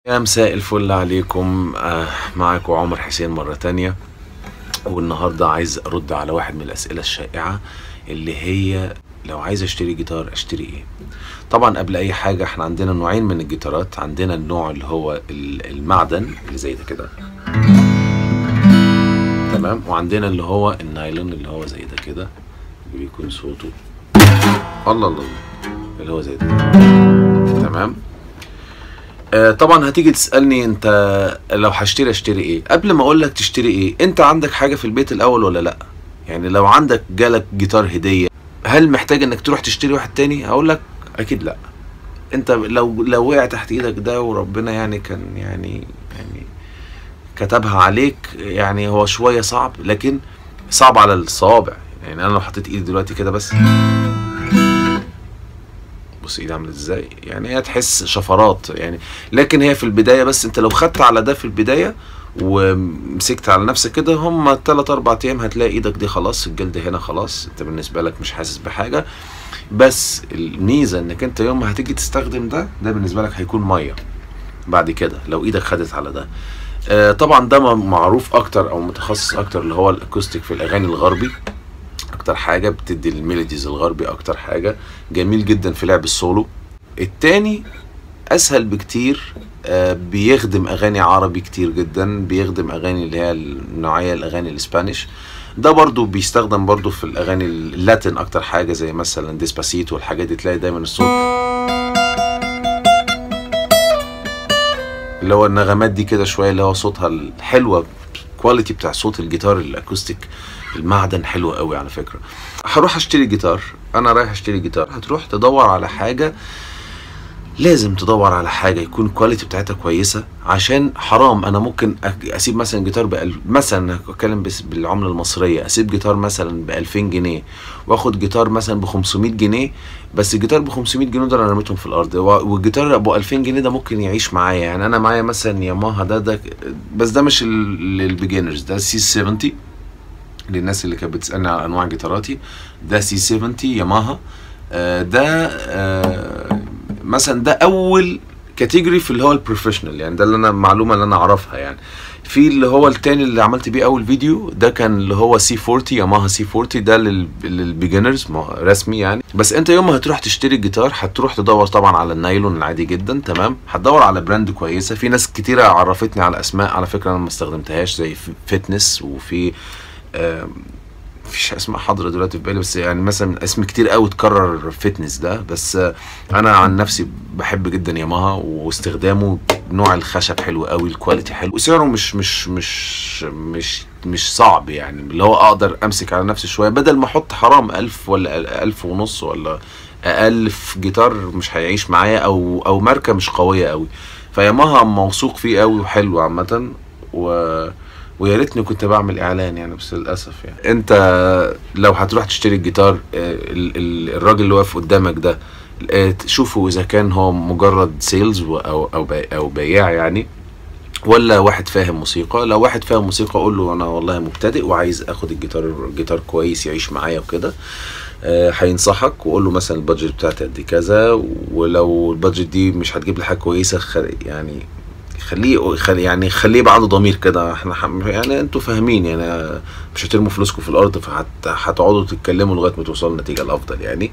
يا مساء الفل عليكم آه معاكم عمر حسين مرة تانية والنهاردة عايز أرد على واحد من الأسئلة الشائعة اللي هي لو عايز أشتري جيتار أشتري إيه؟ طبعا قبل أي حاجة إحنا عندنا نوعين من الجيتارات عندنا النوع اللي هو ال- المعدن اللي زي ده كده تمام وعندنا اللي هو النايلون اللي هو زي ده كده اللي بيكون صوته الله الله الله اللي هو زي ده تمام آه، طبعا هتيجي تسالني انت لو هشتري اشتري ايه قبل ما اقول لك تشتري ايه انت عندك حاجه في البيت الاول ولا لا يعني لو عندك جالك جيتار هديه هل محتاج انك تروح تشتري واحد تاني هقول لك اكيد لا انت لو لو وقع تحت ايدك ده وربنا يعني كان يعني يعني كتبها عليك يعني هو شويه صعب لكن صعب على الصوابع يعني انا لو حطيت ايدي دلوقتي كده بس بص ايدي عامله ازاي يعني هي تحس شفرات يعني لكن هي في البدايه بس انت لو خدت على ده في البدايه ومسكت على نفسك كده هم تلات اربع ايام هتلاقي ايدك دي خلاص الجلد هنا خلاص انت بالنسبه لك مش حاسس بحاجه بس الميزه انك انت يوم ما هتيجي تستخدم ده ده بالنسبه لك هيكون ميه بعد كده لو ايدك خدت على ده آه طبعا ده م- معروف اكتر او متخصص اكتر اللي هو الاكوستيك في الاغاني الغربي اكتر حاجه بتدي الميلوديز الغربي اكتر حاجه جميل جدا في لعب السولو التاني اسهل بكتير آه، بيخدم اغاني عربي كتير جدا بيخدم اغاني اللي هي النوعيه الاغاني الاسبانيش ده برضو بيستخدم برضو في الاغاني اللاتين اكتر حاجه زي مثلا ديسباسيتو والحاجات دي تلاقي دايما الصوت اللي هو النغمات دي كده شويه اللي هو صوتها الحلوه الكواليتي بتاع صوت الجيتار الاكوستيك المعدن حلو قوي على فكره هروح اشتري جيتار انا رايح اشتري جيتار هتروح تدور على حاجه لازم تدور على حاجه يكون الكواليتي بتاعتها كويسه عشان حرام انا ممكن أك- اسيب مثلا جيتار بأل... مثلا اتكلم بس بالعمله المصريه اسيب جيتار مثلا ب 2000 جنيه واخد جيتار مثلا ب 500 جنيه بس الجيتار ب 500 جنيه دول انا رميتهم في الارض و- والجيتار ابو 2000 جنيه ده ممكن يعيش معايا يعني انا معايا مثلا ياماها ده ده بس ده مش للبيجنرز ده سي 70 للناس اللي كانت بتسالني على انواع جيتاراتي ده سي 70 ياماها آه، ده آه، مثلا ده اول كاتيجوري في اللي هو البروفيشنال يعني ده اللي انا المعلومه اللي انا اعرفها يعني في اللي هو التاني اللي عملت بيه اول فيديو ده كان اللي هو سي 40 ياماها سي 40 ده للبيجنرز رسمي يعني بس انت يوم ما هتروح تشتري الجيتار هتروح تدور طبعا على النايلون العادي جدا تمام هتدور على براند كويسه في ناس كتيره عرفتني على اسماء على فكره انا ما استخدمتهاش زي فيتنس وفي آم، مفيش اسماء حاضره دلوقتي في بالي بس يعني مثلا اسم كتير قوي اتكرر فتنس ده بس آه، انا عن نفسي بحب جدا ياماها واستخدامه نوع الخشب حلو قوي الكواليتي حلو وسعره مش مش مش مش مش صعب يعني اللي هو اقدر امسك على نفسي شويه بدل ما احط حرام ألف ولا ألف ونص ولا اقل في جيتار مش هيعيش معايا او او ماركه مش قويه قوي فياماها موثوق فيه قوي وحلو عامه و ويا ريتني كنت بعمل اعلان يعني بس للاسف يعني انت لو هتروح تشتري الجيتار آه، ال- ال- الراجل اللي واقف قدامك ده آه، تشوفه اذا كان هو مجرد سيلز او او بي- او بياع يعني ولا واحد فاهم موسيقى لو واحد فاهم موسيقى اقول له انا والله مبتدئ وعايز اخد الجيتار جيتار كويس يعيش معايا وكده آه، هينصحك وقول له مثلا البادجت بتاعتي قد كذا ولو البادجت دي مش هتجيب لي حاجه كويسه خ- يعني خليه خلي يعني خليه يبقى عنده ضمير كده احنا ح- يعني انتوا فاهمين يعني مش هترموا فلوسكم في الارض فهتقعدوا تتكلموا لغايه ما توصلوا للنتيجه الافضل يعني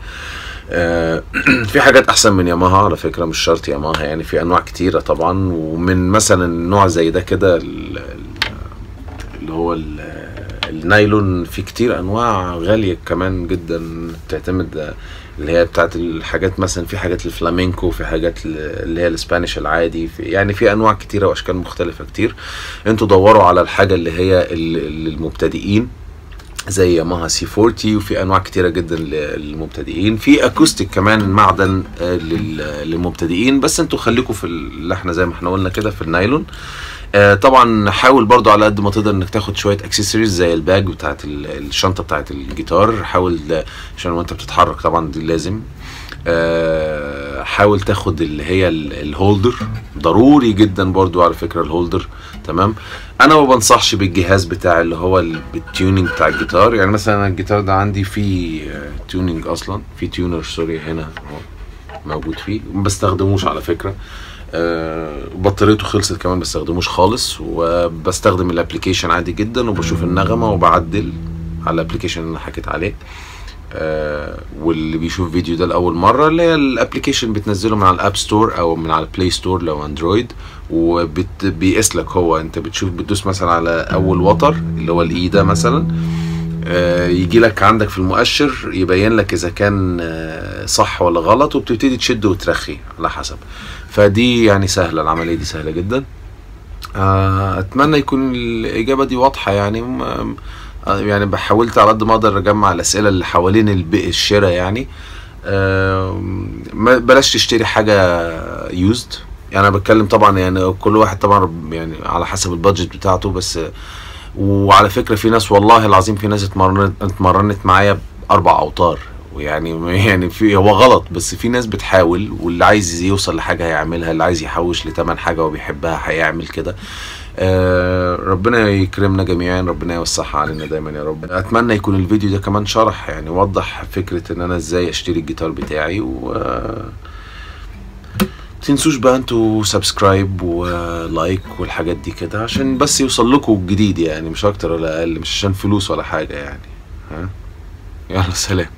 آه، في حاجات احسن من ياماها على فكره مش شرط ياماها يعني في انواع كتيره طبعا ومن مثلا نوع زي ده كده ال- ال- اللي هو ال- النايلون في كتير انواع غاليه كمان جدا تعتمد اللي هي بتاعت الحاجات مثلا في حاجات الفلامينكو في حاجات اللي هي الاسبانيش العادي في يعني في انواع كتيره واشكال مختلفه كتير انتوا دوروا على الحاجه اللي هي ال- للمبتدئين زي ياماها سي 40 وفي انواع كتيره جدا للمبتدئين في اكوستيك كمان معدن آه، لل- للمبتدئين بس انتوا خليكم في اللي احنا زي ما احنا قلنا كده في النايلون آه، طبعا حاول برضو على قد ما تقدر انك تاخد شويه اكسسوارز زي الباج بتاعت ال- الشنطه بتاعت الجيتار حاول آه، عشان وانت بتتحرك طبعا دي لازم آه، حاول تاخد اللي هي ال- الهولدر ضروري جدا برضو على فكره الهولدر تمام انا ما بنصحش بالجهاز بتاع اللي هو ال- بالتيونينج بتاع الجيتار يعني مثلا الجيتار ده عندي فيه آه، تيونينج اصلا في تيونر سوري هنا اهو موجود فيه ما بستخدموش على فكره آه، بطاريته خلصت كمان بستخدموش خالص وبستخدم الابلكيشن عادي جدا وبشوف النغمه وبعدل على الابلكيشن اللي انا حكيت عليه آه، واللي بيشوف فيديو ده لاول مره اللي هي الابلكيشن بتنزله من على الاب ستور او من على البلاي ستور لو اندرويد وبيقيس لك هو انت بتشوف بتدوس مثلا على اول وتر اللي هو الاي ده مثلا آه، يجي لك عندك في المؤشر يبين لك اذا كان آه، صح ولا غلط وبتبتدي تشد وترخي على حسب فدي يعني سهله العمليه دي سهله جدا آه، اتمنى يكون الاجابه دي واضحه يعني م- آه، يعني بحاولت على قد ما اقدر اجمع الاسئله اللي حوالين الب- الشراء يعني آم، ما بلاش تشتري حاجه يوزد يعني انا بتكلم طبعا يعني كل واحد طبعا يعني على حسب البادجت بتاعته بس وعلى فكره في ناس والله العظيم في ناس اتمرنت اتمرنت معايا باربع اوتار ويعني يعني في هو غلط بس في ناس بتحاول واللي عايز يوصل لحاجه هيعملها اللي عايز يحوش لتمن حاجه هو بيحبها هيعمل كده آه ربنا يكرمنا جميعا ربنا يوسعها علينا دايما يا رب اتمنى يكون الفيديو ده كمان شرح يعني وضح فكره ان انا ازاي اشتري الجيتار بتاعي و تنسوش بقى انتوا سبسكرايب ولايك والحاجات دي كده عشان بس يوصل لكم الجديد يعني مش اكتر ولا اقل مش عشان فلوس ولا حاجه يعني ها يلا سلام